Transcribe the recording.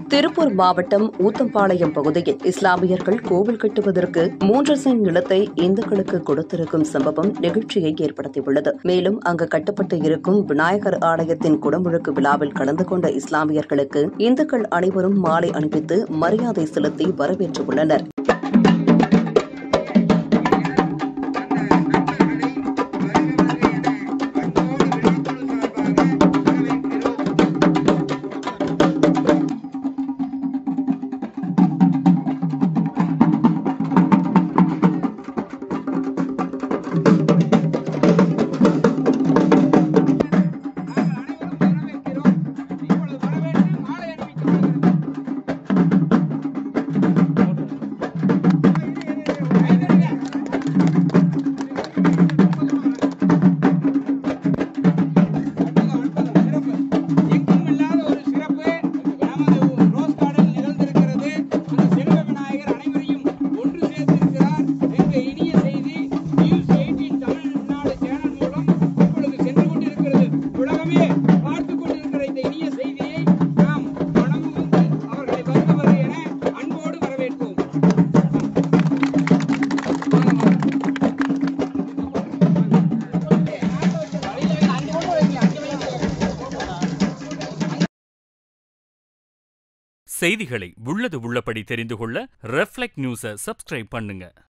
திருப்பூர் மாவட்டம் ஊத்தம்பாளையம் பகுதியில் இஸ்லாமியர்கள் கோவில் கட்டுவதற்கு மூன்று சென்ட் நிலத்தை இந்துக்களுக்கு கொடுத்திருக்கும் சம்பவம் நிகழ்ச்சியை ஏற்படுத்தியுள்ளது மேலும் அங்கு கட்டப்பட்டு இருக்கும் விநாயகர் ஆலயத்தின் குடமுழுக்கு விழாவில் கலந்து கொண்ட இஸ்லாமியர்களுக்கு இந்துக்கள் அனைவரும் மாலை அணிவித்து மரியாதை செலுத்தி வரவேற்றுள்ளனர் எங்கும் இல்லாத ஒரு சிறப்பு நமது ரோஸ் கார்டன் நிகழ்ந்திருக்கிறது அந்த செல்வ விநாயகர் அனைவரையும் ஒன்று சேர்த்திருக்கிறார் என்ற இனிய செய்தி நியூஸ் எயிட்டீன் தமிழ்நாடு சேனல் மூலம் இப்பொழுது சென்று கொண்டிருக்கிறது உலகமே பார்த்துக் கொண்டிருக்கிற இந்த இனிய செய்தியை நாம் மனம் வந்து அவர்களை வருந்தவர் என அன்போடு வரவேற்போம் செய்திகளை உள்ளது உள்ளபடி தெரிந்து கொள்ள ரெஃப்ளெக்ட் நியூஸை சப்ஸ்கிரைப் பண்ணுங்க